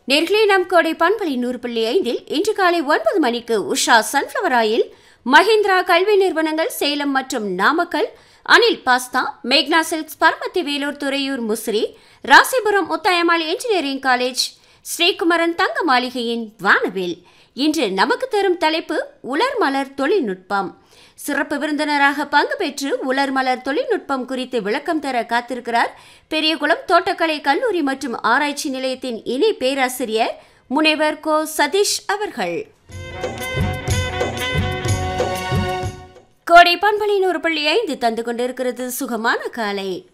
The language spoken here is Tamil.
நேர்களே நம் கோடை பண்பலை நூறு புள்ளி ஐந்தில் இன்று காலை ஒன்பது மணிக்கு உஷா சன்ஃப்ளவர் ஆயில் மஹிந்திரா கல்வி நிறுவனங்கள் சேலம் மற்றும் நாமக்கல் அனில் பாஸ்தா மேக்னா silks Paramathi Velur Thuraiyur Musiri Rasipuram Muthayammal engineering college Srikumaran தங்க மாளிகையின் வானவில் இன்று நமக்கு தரும் தலைப்பு உலர் மலர் தொழில்நுட்பம் சிறப்பு விருந்தினராக பங்கு பெற்று உலர் மலர் தொழில்நுட்பம் குறித்து விளக்கம் தர காத்திருக்கிறார் பெரியகுளம் தோட்டக்கலை கல்லூரி மற்றும் ஆராய்ச்சி நிலையத்தின் இணை பேராசிரியர் முனைவர் கோ சதீஷ் அவர்கள் கோடை பண்பலின் ஒரு பள்ளி ஐந்து தந்து கொண்டிருக்கிறது சுகமான காலை